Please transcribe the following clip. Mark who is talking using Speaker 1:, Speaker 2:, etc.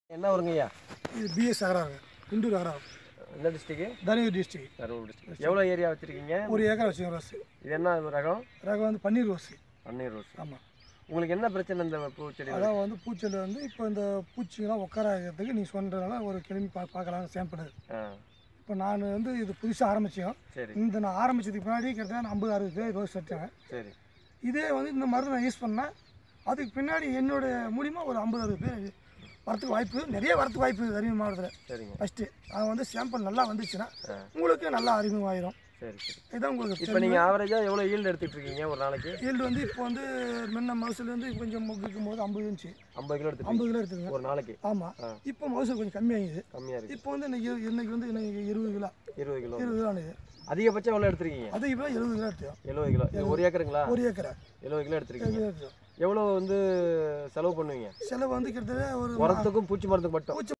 Speaker 1: என்ன வருங்க ஐயா
Speaker 2: இது பிஎஸ் அகராங்க குண்டூர் அகராங்க
Speaker 1: எந்த district
Speaker 2: Dharmapuri district
Speaker 1: Dharmapuri district எவ்வளோ ஏரியா வச்சுருக்கீங்க
Speaker 2: ஒரு ஏக்கர் வச்சுக்கோங்க ரோஸ்
Speaker 1: இது என்ன ரகம்
Speaker 2: ரகம் வந்து பன்னீர் ரோஸ்
Speaker 1: பன்னீர் ரோஸ்
Speaker 2: ஆமாம்
Speaker 1: உங்களுக்கு என்ன பிரச்சனை இந்த பூச்செடி
Speaker 2: அதான் வந்து பூச்செடி வந்து இப்போ இந்த பூச்சிங்கெல்லாம் உட்காராகிறதுக்கு நீ சொல்கிறதுனால ஒரு கிளம்பி பா பார்க்கலாம் சாம்பிள்
Speaker 1: ஆ
Speaker 2: இப்போ நான் வந்து இது புதுசாக ஆரம்பித்தோம்
Speaker 1: சரி
Speaker 2: இந்த நான் ஆரம்பிச்சதுக்கு முன்னாடி கிட்டத்தட்ட ஐம்பது அறுபது பேர் ரோஸ் வச்சேன்
Speaker 1: சரி
Speaker 2: இதே வந்து இந்த மருந்து நான் யூஸ் பண்ணேன் அதுக்கு பின்னாடி என்னோட மூலியமாக ஒரு ஐம்பது அறுபது பேர் வரத்துக்கு வாய்ப்பு நிறைய வரத்துக்கு வாய்ப்பு இருக்குது தருமபுரி மாவட்டத்தில்
Speaker 1: சரிங்க
Speaker 2: ஃபஸ்ட்டு அது வந்து சாம்பிள் நல்லா வந்துச்சுன்னா
Speaker 1: ஆ.
Speaker 2: உங்களுக்கு நல்லா அறிமுகமாயிரும்
Speaker 1: சரி சரி
Speaker 2: இதுதான் உங்களுக்கு
Speaker 1: இப்போ நீங்கள் ஆவரேஜாக எவ்வளோ ஈல்டு எடுத்துகிட்டு இருக்கீங்க ஒரு நாளைக்கு
Speaker 2: ஈல்டு வந்து இப்போ வந்து முன்ன மகசூல் வந்து கொஞ்சம் முக்கிக்கும் போது ஐம்பது இருந்துச்சு
Speaker 1: ஐம்பது கிலோ எடுத்துட்டு
Speaker 2: ஐம்பது கிலோ எடுத்துங்க
Speaker 1: ஒரு நாளைக்கு
Speaker 2: ஆமாம்
Speaker 1: ஆ.
Speaker 2: இப்போ மகசூல் கொஞ்சம் கம்மியாகுது
Speaker 1: கம்மியாக இருக்குது
Speaker 2: இப்போ வந்து இன்னைக்கு இன்னைக்கு வந்து இன்னைக்கு இருபது கிலோ
Speaker 1: இருபது கிலோ
Speaker 2: இருபது கிலோ ஆனது
Speaker 1: அதிகபட்சம் எவ்வளோ எடுத்துருக்கீங்க
Speaker 2: அது இப்போ எழுபது கிலோ எடுத்தோம்
Speaker 1: எழுபது கிலோ இது ஒரு ஏக்கருங்களா
Speaker 2: ஒரு ஏக்கரை
Speaker 1: எழுபது கிலோ எடுத்துருக்கீங்க
Speaker 2: எழுபது எடுத்தோம்
Speaker 1: எவ்வளோ வந்து செலவு பண்ணுவீங்க
Speaker 2: செலவு வந்து கிட்டத்தட்ட ஒரு
Speaker 1: உரத்துக்கும் பூச்சி மருந்துக்கு மட்டும்
Speaker 2: பூச்சி